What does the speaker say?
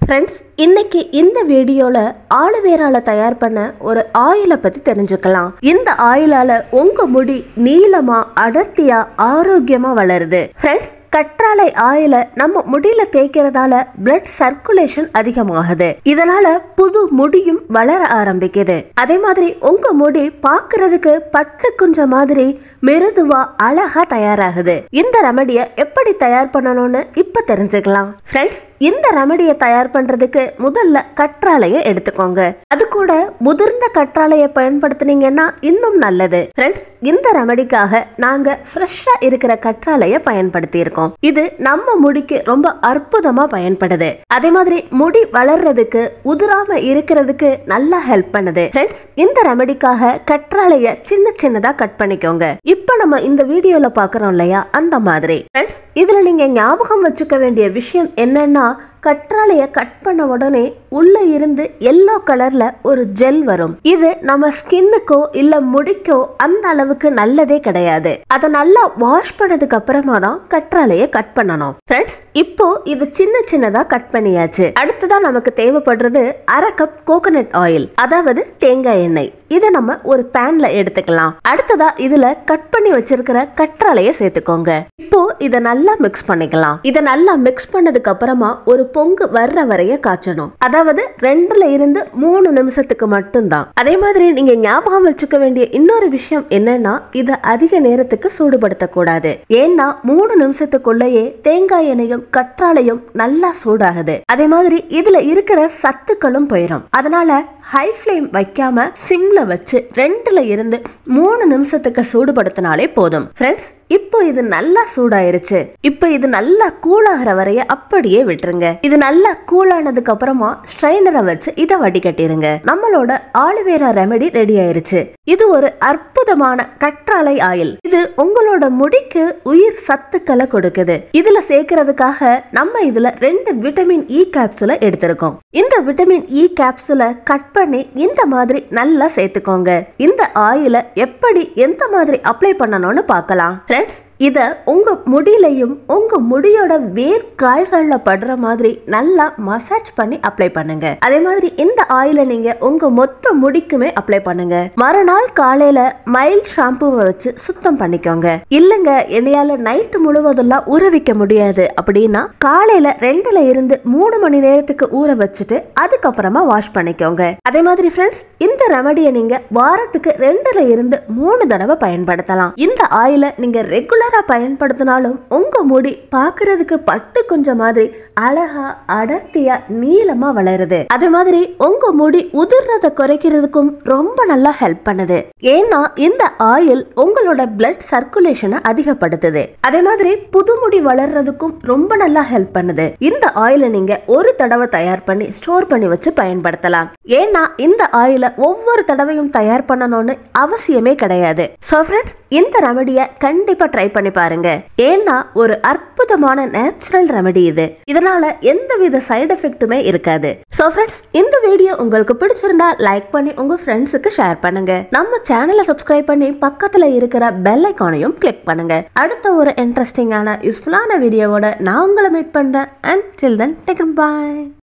friends இன்னைக்கு இந்த வீடியோல ஆலுவேரால தயார் பண்ண ஒரு ஆயிலை பத்தி தெரிஞ்சுக்கலாம் இந்த ஆயிலால உங்க முடி நீளமா அடர்த்தியா ஆரோக்கியமா வளருது ஃப்ரெண்ட்ஸ் கற்றாழை ஆயில நம்ம முடியில தேய்க்கிறதால பிளட் சர்க்குலேஷன் அதிகமாகுது இதனால புது முடியும் வளர ஆரம்பிக்குது அதே மாதிரி உங்க முடி பார்க்கிறதுக்கு பட்டு குஞ்ச மாதிரி மிருதுவா அழகா தயாராகுது இந்த ரெமடிய எப்படி தயார் பண்ணணும்னு இப்ப தெரிஞ்சுக்கலாம் ஃப்ரெண்ட்ஸ் இந்த ரெமடியை தயார் பண்றதுக்கு முதல்ல கற்றாழையை எடுத்துக்கோங்க அது கூட முதிர்ந்த கற்றாழையை பயன்படுத்துனீங்கன்னா இன்னும் நல்லது ஃப்ரெண்ட்ஸ் இந்த ரெமடிக்காக நாங்க ஃப்ரெஷ்ஷா இருக்கிற கற்றாழையை பயன்படுத்தி இருக்கோம் இது நம்ம முடிக்கு ரொம்ப அற்புதமா பயன்படுது அதே மாதிரி முடி வளர்றதுக்கு உதிராம இருக்கிறதுக்கு நல்லா ஹெல்ப் பண்ணுது ஃப்ரெண்ட்ஸ் இந்த ரெமடிக்காக கற்றாழைய சின்ன சின்னதா கட் பண்ணிக்கோங்க இப்போ நம்ம இந்த வீடியோல பாக்குறோம் இல்லையா அந்த மாதிரி ஃப்ரெண்ட்ஸ் இதுல நீங்க ஞாபகம் வச்சுக்க வேண்டிய விஷயம் என்னன்னா கற்றாழைய கட் பண்ண உடனே உள்ள இருந்து எல்லோ கலர்ல ஒரு ஜெல் வரும் இது நம்ம ஸ்கின்னுக்கோ இல்ல முடிக்கோ அந்த அளவுக்கு நல்லதே கிடையாது அதை நல்லா வாஷ் பண்ணதுக்கு அப்புறமா தான் கற்றாழைய கட் பண்ணணும் ஃப்ரெண்ட்ஸ் இப்போ இது சின்ன சின்னதா கட் பண்ணியாச்சு அடுத்ததா நமக்கு தேவைப்படுறது அரை கப் கோகனட் ஆயில் அதாவது தேங்காய் எண்ணெய் இதை நம்ம ஒரு பேன்ல எடுத்துக்கலாம் அடுத்ததா இதுல கட் பண்ணி வச்சிருக்கிற கற்றாழைய சேர்த்துக்கோங்க இப்போ இத நல்லா மிக்ஸ் பண்ணிக்கலாம் இத நல்லா மிக்ஸ் பண்ணதுக்கு அப்புறமா ஒரு பொங்கு வர்ற வரைய காய்ச்சணும் அதாவது ரெண்டுல இருந்து மூணு நிமிஷத்துக்கு மட்டும்தான் அதே மாதிரி நீங்க ஞாபகம் வச்சுக்க வேண்டிய இன்னொரு விஷயம் என்னன்னா இத அதிக நேரத்துக்கு சூடுபடுத்த கூடாது ஏன்னா மூணு நிமிஷத்துக்குள்ளேயே தேங்காய் எண்ணெயும் கற்றாழையும் நல்லா சூடாகுது அதே மாதிரி இதுல இருக்கிற சத்துக்களும் போயிடும் அதனால ஹை ஃப்ளேம் வைக்காம சிம்ல வச்சு ரெண்டுல இருந்து மூணு நிமிஷத்துக்கு சூடுபடுத்தினாலே போதும் ஃப்ரெண்ட்ஸ் இப்போ இது நல்லா சூடாயிருச்சு இப்போ இது நல்லா கூலாகிற வரைய அப்படியே விட்டுருங்க இது நல்லா கூலானதுக்கு அப்புறமா ஸ்ட்ரைனரை வச்சு இதை வடிகட்டிருங்க நம்மளோட ஆலுவேரா ரெமெடி ரெடி ஆயிருச்சு இது ஒரு அற்புதமான கற்றாழை ஆயில் இது உங்களோட முடிக்கு உயிர் சத்துக்களை கொடுக்குது இதுல சேர்க்கறதுக்காக நம்ம இதுல ரெண்டு விட்டமின் இ கேப்சூலை எடுத்திருக்கோம் இந்த விட்டமின் இ கேப்சூலை கட் பண்ணி இந்த மாதிரி நல்லா சேர்த்துக்கோங்க இந்த ஆயில எப்படி எந்த மாதிரி அப்ளை பண்ணணும்னு பார்க்கலாம் ஃப்ரெண்ட்ஸ் இத உங்க முடியிலையும் உங்க முடியோட வேர் கால்கள்ல படுற மாதிரி நல்லா மசாஜ் பண்ணி அப்ளை பண்ணுங்க அதே மாதிரி இந்த ஆயில நீங்க உங்க மொத்த முடிக்குமே அப்ளை பண்ணுங்க மறுநாள் காலையில மைல்ட் ஷாம்புவை வச்சு சுத்தம் பண்ணிக்கோங்க இல்லங்க என்னையால நைட்டு முழுவதெல்லாம் ஊற வைக்க முடியாது அப்படின்னா காலையில ரெண்டுல இருந்து மூணு மணி நேரத்துக்கு ஊற வச்சுட்டு அதுக்கப்புறமா வாஷ் பண்ணிக்கோங்க அதே மாதிரி ஃப்ரெண்ட்ஸ் இந்த ரெமடியை நீங்க வாரத்துக்கு ரெண்டுல இருந்து மூணு தடவை பயன்படுத்தலாம் இந்த ஆயில நீங்க ரெகுலரா பயன்படுத்தினாலும் உங்க முடி பாக்குறதுக்கு பட்டு கொஞ்சம் மாதிரி அழகா அடர்த்தியா நீளமா வளருது அதே மாதிரி உங்க முடி உதிர்றத குறைக்கிறதுக்கும் ரொம்ப நல்லா ஹெல்ப் பண்ணுது ஏன்னா இந்த ஆயில் உங்களோட பிளட் சர்க்குலேஷனை அதிகப்படுத்துது அதே மாதிரி புது முடி வளர்றதுக்கும் ரொம்ப நல்லா ஹெல்ப் பண்ணுது இந்த ஆயிலை நீங்க ஒரு தடவை தயார் பண்ணி ஸ்டோர் பண்ணி வச்சு பயன்படுத்தலாம் ஏன்னா இந்த ஆயிலை ஒவ்வொரு தடவையும் தயார் பண்ணணும்னு அவசியமே கிடையாது ஸோ ஃப்ரெண்ட்ஸ் இந்த ரெமடியை கண்டிப்பா ட்ரை பண்ணி பாருங்க ஏன்னா ஒரு அற்புதமான நேச்சுரல் ரெமடி இது இதனால எந்தவித சைடு எஃபெக்ட்டுமே இருக்காது ஸோ ஃப்ரெண்ட்ஸ் இந்த வீடியோ உங்களுக்கு பிடிச்சிருந்தா லைக் பண்ணி உங்க ஃப்ரெண்ட்ஸுக்கு ஷேர் பண்ணுங்க நம்ம சேனலை சப்ஸ்கிரைப் பண்ணி பக்கத்துல இருக்கிற பெல் ஐக்கானையும் கிளிக் பண்ணுங்க அடுத்த ஒரு இன்ட்ரெஸ்டிங்கான யூஸ்ஃபுல்லான வீடியோவோட நான் உங்களை மீட் பண்றேன் and till then take bye